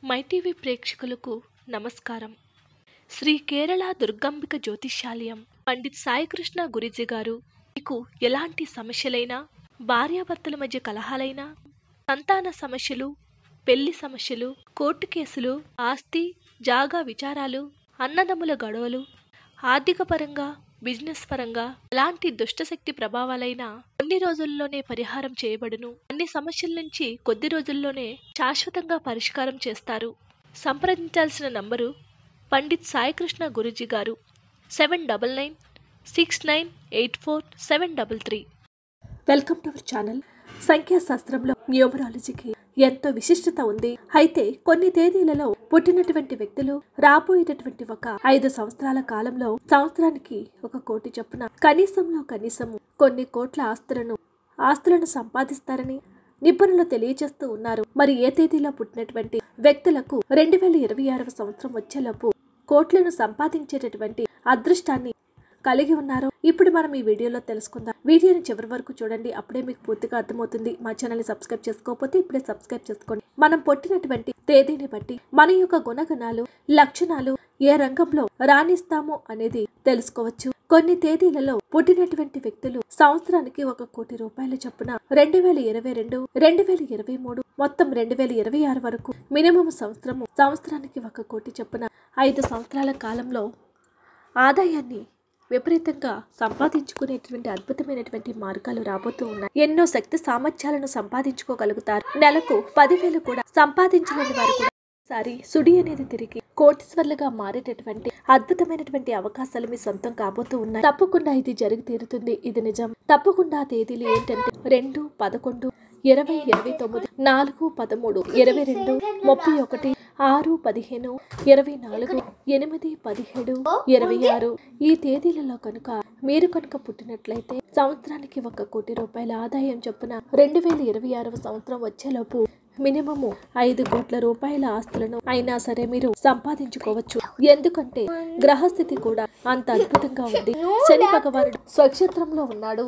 MyTV ప్రేక్షకులకు నమస్కారం శ్రీ కేరళ దుర్గాంబిక జ్యోతిష్యాలయం పండిత్ సాయికృష్ణ గురిజీ గారు మీకు ఎలాంటి సమస్యలైనా భార్యాభర్తల మధ్య కలహాలైనా సంతాన సమస్యలు పెళ్లి సమస్యలు కోర్టు కేసులు ఆస్తి జాగా విచారాలు అన్నదమ్ముల గొడవలు ఆర్థిక పరంగా బిజినెస్ పరంగా ఎలాంటి దుష్టశక్తి ప్రభావాలైనా కొన్ని రోజుల్లోనే పరిహారం చేయబడును అన్ని సమస్యల నుంచి కొద్ది రోజుల్లోనే శాశ్వతంగా పరిష్కారం చేస్తారు సంప్రదించాల్సిన నంబరు పండిత్ సాయికృష్ణ గురుజీ గారు seven double nine six nine eight four seven double three welcome to our channel సంఖ్యాశాస్త్రంలో న్యూమరాలజీకి ఎంతో విశిష్టత ఉంది అయితే కొన్ని తేదీలలో పుట్టినటువంటి వ్యక్తులు రాబోయేటటువంటి ఒక ఐదు సంవత్సరాల కాలంలో సంవత్సరానికి ఒక కోటి చొప్పున కనీసంలో కనీసం కొన్ని కోట్ల ఆస్తులను ఆస్తులను సంపాదిస్తారని నిపుణులు తెలియజేస్తూ ఉన్నారు మరి ఏ తేదీలో పుట్టినటువంటి వ్యక్తులకు రెండు వేల ఇరవై ఆరవ సంవత్సరం వచ్చేలోపు కోట్లను సంపాదించేటటువంటి అదృష్టాన్ని కలిగి ఉన్నారో ఇప్పుడు మనం ఈ వీడియోలో తెలుసుకుందాం వీడియోని చివరి వరకు చూడండి అప్పుడే మీకు పూర్తిగా అర్థమవుతుంది మా ఛానల్ని సబ్స్క్రైబ్ చేసుకోకపోతే ఇప్పుడే సబ్స్క్రైబ్ చేసుకోండి మనం పుట్టినటువంటి తేదీని బట్టి మన యొక్క గుణగణాలు లక్షణాలు ఏ రంగంలో రాణిస్తాము అనేది తెలుసుకోవచ్చు కొన్ని తేదీలలో పుట్టినటువంటి వ్యక్తులు సంవత్సరానికి ఒక కోటి రూపాయల చొప్పున రెండు వేల ఇరవై రెండు రెండు వేల ఇరవై మూడు మొత్తం రెండు వేల ఇరవై ఆరు వరకు మినిమం సంవత్సరము సంవత్సరానికి ఒక కోటి చొప్పున ఐదు సంవత్సరాల కాలంలో ఆదాయాన్ని విపరీతంగా సంపాదించుకునేటువంటి అద్భుతమైనటువంటి మార్గాలు రాబోతూ ఉన్నాయి ఎన్నో శక్తి సామర్థ్యాలను సంపాదించుకోగలుగుతారు నెలకు పదివేలు కూడా సంపాదించలేని వారు కూడా సారి సుడి అనేది తిరిగి కోటీశ్వర్లుగా మారేటటువంటి అద్భుతమైనటువంటి అవకాశాలు మీ సొంతం కాబోతూ ఉన్నాయి తప్పకుండా ఇది జరిగి తీరుతుంది ఇది నిజం తప్పకుండా ఆ తేదీలు ఏంటంటే రెండు పదకొండు ఇరవై ఇరవై తొమ్మిది నాలుగు పదమూడు ఇరవై రెండు ముప్పై ఒకటి ఆరు పదిహేను ఇరవై నాలుగు ఎనిమిది పదిహేడు ఇరవై ఆరు ఈ తేదీలలో కనుక మీరు కనుక పుట్టినట్లయితే సంవత్సరానికి ఒక కోటి రూపాయల ఆదాయం చొప్పున రెండు వేల ఇరవై ఆరవ సంవత్సరం వచ్చేలోపు మినిమము ఐదు కోట్ల రూపాయల ఆస్తులను అయినా సరే మీరు సంపాదించుకోవచ్చు ఎందుకంటే గ్రహస్థితి కూడా అంత అద్భుతంగా ఉంది శని భగవానుడు స్వక్షేత్రంలో ఉన్నాడు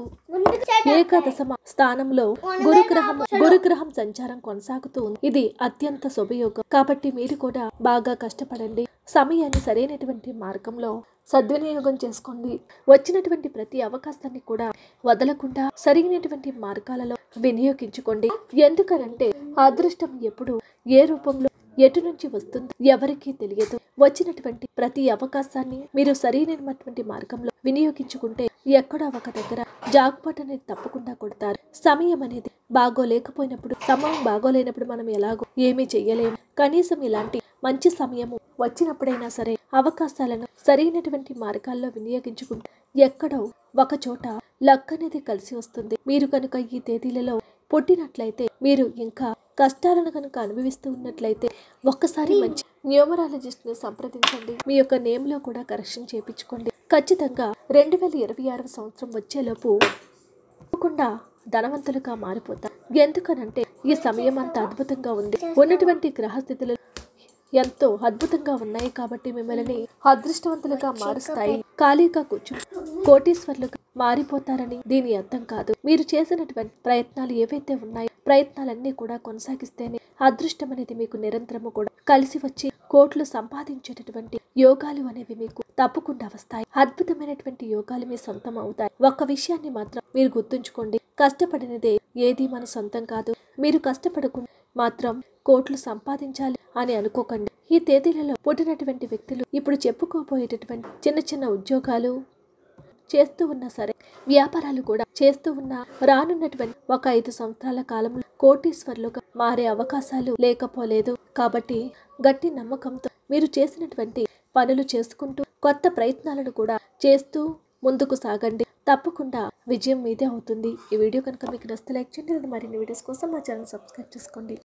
ఏకాదశమ స్థానంలో గురుగ్రహం గురుగ్రహం సంచారం కొనసాగుతూ ఉంది ఇది అత్యంత శుభయోగం కాబట్టి మీరు కూడా బాగా కష్టపడండి సమయాన్ని సరైనటువంటి మార్గంలో సద్వినియోగం చేసుకోండి వచ్చినటువంటి ప్రతి అవకాశాన్ని కూడా వదలకుండా సరైనటువంటి మార్గాలలో వినియోగించుకోండి ఎందుకనంటే అదృష్టం ఎప్పుడు ఏ రూపంలో ఎటు నుంచి వస్తుంది ఎవరికీ తెలియదు వచ్చినటువంటి ప్రతి అవకాశాన్ని మీరు సరైనటువంటి మార్గంలో వినియోగించుకుంటే ఎక్కడో ఒక దగ్గర జాక్పాట్ అనేది తప్పకుండా కొడతారు సమయం అనేది బాగోలేకపోయినప్పుడు సమయం బాగోలేనప్పుడు మనం ఎలాగో ఏమీ చెయ్యలేము కనీసం ఇలాంటి మంచి సమయము వచ్చినప్పుడైనా సరే అవకాశాలను సరైనటువంటి మార్గాల్లో వినియోగించుకుంటే ఎక్కడో ఒక చోట లక్ అనేది కలిసి వస్తుంది మీరు కనుక ఈ తేదీలలో పుట్టినట్లయితే మీరు ఇంకా కష్టాలను కనుక అనుభవిస్తూ ఉన్నట్లయితే ఒక్కసారి మంచి న్యూమరాలజిస్ట్ ని సంప్రదించండి మీ యొక్క నేమ్ లో కూడా కరెక్షన్ చేయించుకోండి ఖచ్చితంగా రెండు వేల ఇరవై ఆరవ సంవత్సరం వచ్చేలోపు తప్పకుండా ధనవంతులుగా మారిపోతారు ఎందుకనంటే ఈ సమయం అంత అద్భుతంగా ఉంది ఉన్నటువంటి గ్రహస్థితులు ఎంతో అద్భుతంగా ఉన్నాయి కాబట్టి మిమ్మల్ని అదృష్టవంతులుగా మారుస్తాయి ఖాళీగా కూర్చుని కోటీశ్వర్లుగా మారిపోతారని దీని అర్థం కాదు మీరు చేసినటువంటి ప్రయత్నాలు ఏవైతే ఉన్నాయో ప్రయత్నాలన్నీ కూడా కొనసాగిస్తేనే అదృష్టం అనేది మీకు నిరంతరము కూడా కలిసి వచ్చి కోట్లు సంపాదించేటటువంటి యోగాలు అనేవి మీకు తప్పకుండా వస్తాయి అద్భుతమైనటువంటి యోగాలు మీ సొంతం అవుతాయి ఒక్క విషయాన్ని మాత్రం మీరు గుర్తుంచుకోండి కష్టపడినదే ఏది మన సొంతం కాదు మీరు కష్టపడకుండా మాత్రం కోట్లు సంపాదించాలి అని అనుకోకండి ఈ తేదీలలో పుట్టినటువంటి వ్యక్తులు ఇప్పుడు చెప్పుకోబోయేటటువంటి చిన్న చిన్న ఉద్యోగాలు చేస్తూ ఉన్నా సరే వ్యాపారాలు కూడా చేస్తూ ఉన్న రానున్నటువంటి ఒక ఐదు సంవత్సరాల కాలంలో కోటీశ్వర్లుగా మారే అవకాశాలు లేకపోలేదు కాబట్టి గట్టి నమ్మకంతో మీరు చేసినటువంటి పనులు చేసుకుంటూ కొత్త ప్రయత్నాలను కూడా చేస్తూ ముందుకు సాగండి తప్పకుండా విజయం మీదే అవుతుంది ఈ వీడియో కనుక మీకు నచ్చితే లైక్ చేయండి మరిన్ని వీడియోస్ కోసం మా ఛానల్ సబ్స్క్రైబ్ చేసుకోండి